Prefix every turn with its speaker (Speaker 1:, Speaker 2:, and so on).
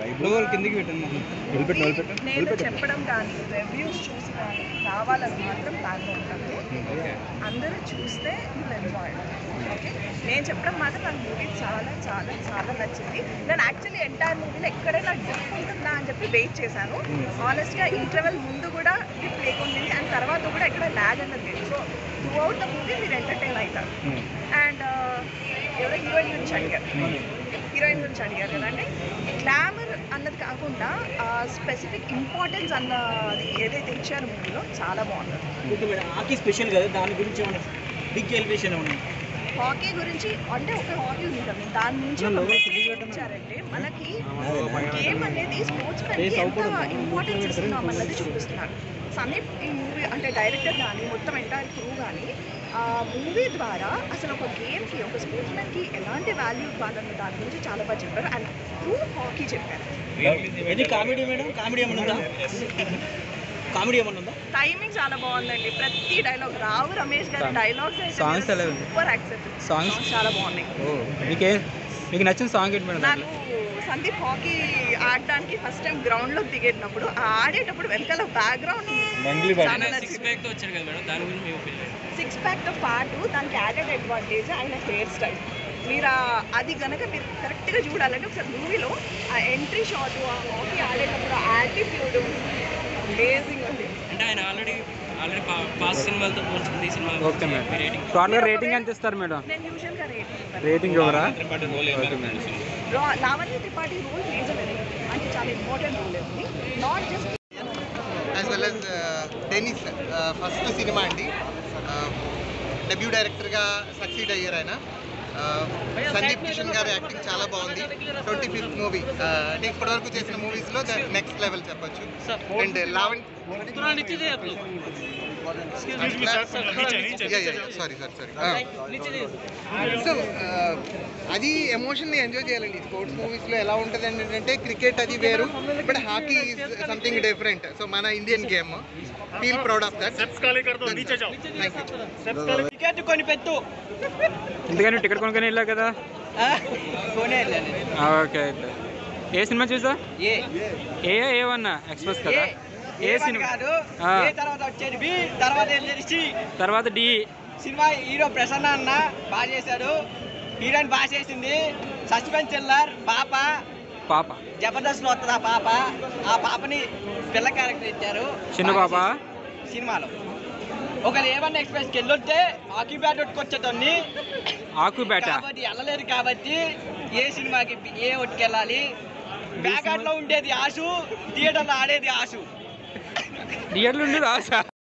Speaker 1: లోగోలు కిందికి పెట్టండి
Speaker 2: మూవీ నేను చెప్పడం కానీ రివ్యూస్ చూసి కానీ రావాలని మాత్రం ప్లాన్లో ఉంటుంది అందరూ చూస్తే విల్ ఎంజాయ్ ఓకే నేను చెప్పడం మాత్రం నాకు మూవీ చాలా చాలా చాలా నచ్చింది నేను యాక్చువల్లీ ఎంటైర్ మూవీలో ఎక్కడైనా డిప్ ఉంటుందా అని చెప్పి వెయిట్ చేశాను ఆనెస్ట్గా ఇంటర్వెల్ ముందు కూడా డిప్ లేకుంది అండ్ తర్వాత కూడా ఎక్కడ ల్యాగ్ అన్నది లేదు so throughout the movie మీరు ఎంటర్టైన్ అవుతారు అండ్ ఎవరో హీరోయిన్ గురించి అడిగారు హీరోయిన్ గురించి అడిగారు కదండి గ్లామర్ అన్నది కాకుండా స్పెసిఫిక్ ఇంపార్టెన్స్ అన్నది ఏదైతే ఇచ్చారో మూవీలో చాలా బాగుంటుంది
Speaker 3: ఓకే మేడం హాకీ స్పెషల్ కదా దాని గురించి ఏమైనా బిగ్ ఎలివేషన్ ఏమైనా
Speaker 2: హాకీ గురించి అంటే ఒక హాకీ ఉంది కదా దాని నుంచి ఒక message ఇచ్చారంటే మనకి గేమ్ అనేది స్పోర్ట్స్ ఎంత ఇంపార్టెన్స్ ఇస్తున్నాం అన్నది చూపిస్తున్నారు సందీప్ ఈ మూవీ అంటే డైరెక్టర్ కానీ మొత్తం ఎంటైర్ క్రూ కానీ ఆ మూవీ ద్వారా అసలు ఒక గేమ్కి ఒక స్పోర్ట్స్ మ్యాన్కి ఎలాంటి వాల్యూ ఇవ్వాలన్న దాని గురించి చాలా బాగా చెప్పారు అండ్ త్రూ హాకీ చెప్పారు
Speaker 3: ఇది కామెడీ మేడం కామెడీ ఏమైనా ఉందా కామెడీ ఏమైనా ఉందా
Speaker 2: టైమింగ్ చాలా బాగుందండి ప్రతి డైలాగ్ రావు రమేష్ గారి డైలాగ్స్
Speaker 1: Songs ఎలా ఉంది?
Speaker 2: Super accept
Speaker 1: Songs?
Speaker 2: చాలా బాగున్నాయి
Speaker 1: ఓ మీకే మీకు నచ్చిన సాంగ్ ఏంటి మేడం
Speaker 2: నాకు సందీప్ హాకీ ఆడడానికి ఫస్ట్ టైం గ్రౌండ్ లో దిగేటప్పుడు ఆ ఆడేటప్పుడు వెనకాల బ్యాక్గ్రౌండ్ చాలా సిక్స్ ప్యాక్ తో పాటు దానికి యాడెడ్ అడ్వాంటేజ్ ఆయన హెయిర్ స్టైల్ మీరు ఆ- అది గనక మీరు కరెక్ట్గా చూడాలంటే ఒకసారి మూవీలో ఆ ఎంట్రీ షాట్ ఆ హాకీ ఆడేటప్పుడు ఆ యాటిట్యూడ్ అమేజింగ్ ఉంది
Speaker 4: అంటే ఆయన ఆల్రెడీ ఆల్రెడీ పాస్ సినిమాలతో పోల్చుకుంది ఈ సినిమా
Speaker 1: ఓకే మేడం టోటల్గా రేటింగ్ ఎంత ఇస్తారు మేడం
Speaker 2: నేను యూజువల్గా రేటింగ్
Speaker 1: రేటింగ్ ఎవరా
Speaker 2: రా- లావణ్య త్రిపాఠి రోల్ మేజర్ అంటే చాలా ఇంపార్టెంట్ రోల్ ఉంది not just
Speaker 5: as well as tennis first సినిమా అండి డెబ్యూ డైరెక్టర్గా సక్సీడ్ అయ్యారు ఆయన Uh, సందీప్ కిషన్ గారి యాక్టింగ్ చాలా బాగుంది ట్వంటీ ఫిఫ్త్ మూవీ అంటే ఇప్పటివరకు చేసిన మూవీస్లో నెక్స్ట్ లెవెల్ చెప్పొచ్చు and Lavan sorry sorry sorry so అది ఎమోషన్ని ఎంజాయ్ చేయాలండి స్పోర్ట్స్ మూవీస్లో ఎలా ఉంటుంది అంటే క్రికెట్ అది వేరు but hockey is something different so మన Indian game feel proud of that thank you
Speaker 3: ticket కొని పెట్టు
Speaker 1: ఎందుకని టికెట్ కొనుక్కొని వెళ్ళావు కదా
Speaker 3: కొనే వెళ్ళాను
Speaker 1: ఆ, ఓకే అయితే ఏ సినిమా చూసా
Speaker 3: ఏ
Speaker 1: ఏ ఏ వన్ ఎక్స్ప్రెస్ కదా ఏ సినిమా
Speaker 3: కాదు
Speaker 1: ఆ.
Speaker 3: ఏ తర్వాత వచ్చేది బి తర్వాత ఏం తెలిసి
Speaker 1: తర్వాత డి
Speaker 3: సినిమా హీరో ప్రసన్న అన్న బాగా చేశాడు హీరోయిన్ బాగా చేసింది సస్పెన్స్ థ్రిల్లర్ పాప
Speaker 1: పాప
Speaker 3: జబర్దస్త్ లో వస్తుంది ఆ పాప ఆ పాపని పిల్ల క్యారెక్టర్ ఇచ్చారు
Speaker 1: చిన్న
Speaker 3: బాగా
Speaker 1: పాప?
Speaker 3: చేసింది సినిమాలో ఒకళ్ళు ఏమన్నా ఎక్స్ప్రెస్కి వెళ్ళొస్తే హాకీ బ్యాట్ కొట్టుకొచ్చేదాన్ని
Speaker 1: ఆకు బేట
Speaker 3: కాబట్టి వెళ్ళలేదు కాబట్టి ఏ సినిమాకి ఏ ఒట్టుకెళ్ళాలి బ్యాక్ లో ఉండేది ఆశు థియేటర్లో ఆడేది ఆశు
Speaker 1: థియేటర్లో ఉండేది ఆశ